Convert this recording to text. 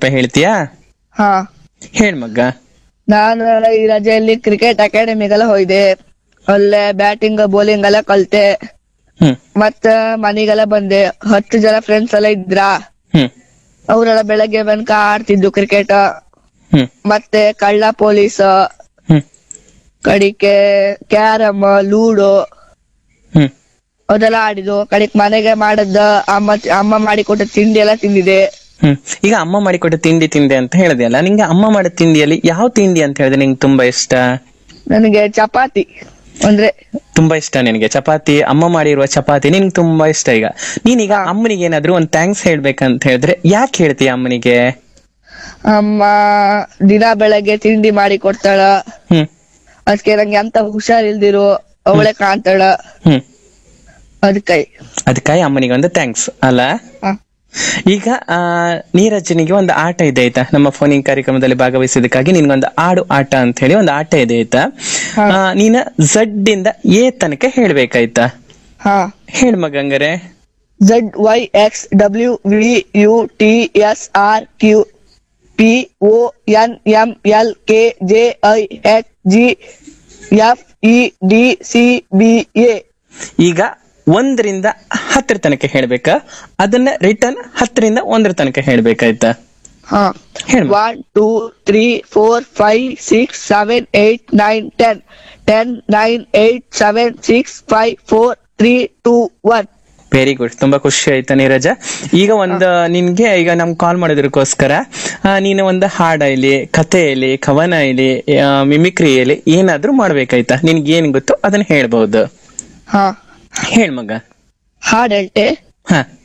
ಸ್ವಲ್ಪ ಹೇಳ್ತೀಯಾ ಹಾ ಹೇಳ್ ಮಗ್ಗ ನಾನು ಈ ರಜೆಯಲ್ಲಿ ಕ್ರಿಕೆಟ್ ಅಕಾಡೆಮಿಗೆಲ್ಲ ಹೋಯ್ದೆ ಅಲ್ಲೇ ಬ್ಯಾಟಿಂಗ್ ಬೌಲಿಂಗ್ ಎಲ್ಲ ಕಲ್ತೆ ಹ್ಮ್ ಮತ್ತ ಮನೆಗೆಲ್ಲ ಬಂದೆ ಹತ್ತು ಜನ ಫ್ರೆಂಡ್ಸ್ ಎಲ್ಲ ಇದ್ರ ಹ್ಮ್ ಅವರೆಲ್ಲ ಬೆಳಗ್ಗೆ ತನಕ ಆಡ್ತಿದ್ದು ಕ್ರಿಕೆಟ್ ಹ್ಮ್ ಮತ್ತೆ ಕಳ್ಳ ಪೊಲೀಸ್ ಹ್ಮ್ ಕಡಿಕೆ ಕ್ಯಾರಮ್ ಲೂಡೋ ಹ್ಮ್ ಅದೆಲ್ಲ ಆಡಿದ್ದು ಕಡಿಕ್ ಮನೆಗೆ ಮಾಡದ ಅಮ್ಮ ಅಮ್ಮ ಮಾಡಿಕೊಟ್ಟ ತಿಂಡಿ ಎಲ್ಲ ತಿಂದಿದೆ ಹ್ಮ್ ಈಗ ಅಮ್ಮ ಮಾಡಿಕೊಟ್ಟ ತಿಂಡಿ ತಿಂದೆ ಅಂತ ಹೇಳಿದೆಯಲ್ಲ ನಿಂಗೆ ಅಮ್ಮ ಮಾಡೋ ತಿಂಡಿಯಲ್ಲಿ ಯಾವ ತಿಂಡಿ ಅಂತ ಹೇಳಿದ್ರೆ ನಿಂಗೆ ತುಂಬಾ ಇಷ್ಟ ನನಗೆ ಚಪಾತಿ ಅಂದ್ರೆ ತುಂಬಾ ಇಷ್ಟ ನಿನಗೆ ಚಪಾತಿ ಅಮ್ಮ ಮಾಡಿರುವ ಚಪಾತಿ ನಿನ್ಗೆ ತುಂಬಾ ಇಷ್ಟ ಈಗ ನೀನೀಗ ಅಮ್ಮನಿಗೆ ಏನಾದ್ರು ಒಂದ್ ಥ್ಯಾಂಕ್ಸ್ ಹೇಳ್ಬೇಕಂತ ಹೇಳಿದ್ರೆ ಯಾಕೆ ಹೇಳ್ತೀಯ ಅಮ್ಮನಿಗೆ ಅಮ್ಮ ದಿನ ಬೆಳಗ್ಗೆ ತಿಂಡಿ ಮಾಡಿ ಕೊಡ್ತಾಳ ಹ್ಮ್ ಅದಕ್ಕೆ ನಂಗೆ ಅಂತ ಹುಷಾರಿಲ್ದಿರೋ ಅವಳೆ ಕಾಣ್ತಾಳ ಹ್ಮ್ ಅದಕ್ಕೈ ಅದಕ್ಕಾಗಿ ಅಮ್ಮನಿಗೆ ಒಂದು ಥ್ಯಾಂಕ್ಸ್ ಅಲ್ಲ ಈಗ ಆ ನೀರಜನಿಗೆ ಒಂದು ಆಟ ಇದೆ ಆಯ್ತಾ ನಮ್ಮ ಫೋನಿಂಗ್ ಕಾರ್ಯಕ್ರಮದಲ್ಲಿ ಭಾಗವಹಿಸಿದಕ್ಕಾಗಿ ನಿನ್ಗೊಂದು ಆಡು ಆಟ ಅಂತ ಹೇಳಿ ಒಂದು ಆಟ ಇದೆ ಆಯ್ತಾ ಹಾ. ಆ, ನೀನ ಝಡ್ ಇಂದ ಎ ತನಕ ಹೇಳ್ಬೇಕಾಯ್ತಾ ಹಾ ಹೇಳ್ ಮಗಂಗರೆ Z Y X W V U T S R Q P O N M L K J I H G F E D C B A ಈಗ ಒಂದರಿಂದ ಹತ್ತರ ತನಕ ಹೇಳ್ಬೇಕಾ ಅದನ್ನ ರಿಟರ್ನ್ ಹತ್ತರಿಂದ ಒಂದರ ತನಕ ಹೇಳ್ಬೇಕಾಯ್ತಾ ಹಾ ಹೇಳ್ ಮ- one two three four five six seven eight nine ten ten nine eight seven six five four three two one very good ತುಂಬಾ ಖುಷಿ ಆಯ್ತಾ ನೀರಜ ಈಗ ಒಂದು ನಿನ್ಗೆ ಈಗ ನಮ್ ಕಾಲ್ ಮಾಡೋದಕ್ಕೋಸ್ಕರ ಆ, ನೀನು ಒಂದು ಹಾಡ ಇಲ್ಲಿ ಕಥೆ ಇಲ್ಲಿ ಕವನ ಇಲ್ಲಿ ಮಿಮಿಕ್ರಿ ಇಲ್ಲಿ ಏನಾದ್ರೂ ಮಾಡ್ಬೇಕಾಯ್ತಾ ನಿನ್ಗೆ ಏನ್ ಗೊತ್ತು ಅದನ್ನ ಹೇಳ್ಬಹುದು ಹಾ ಹೇಳ್ ಮಗ ಹಾಡ್ ಹೇಳ್ತೆ ಹ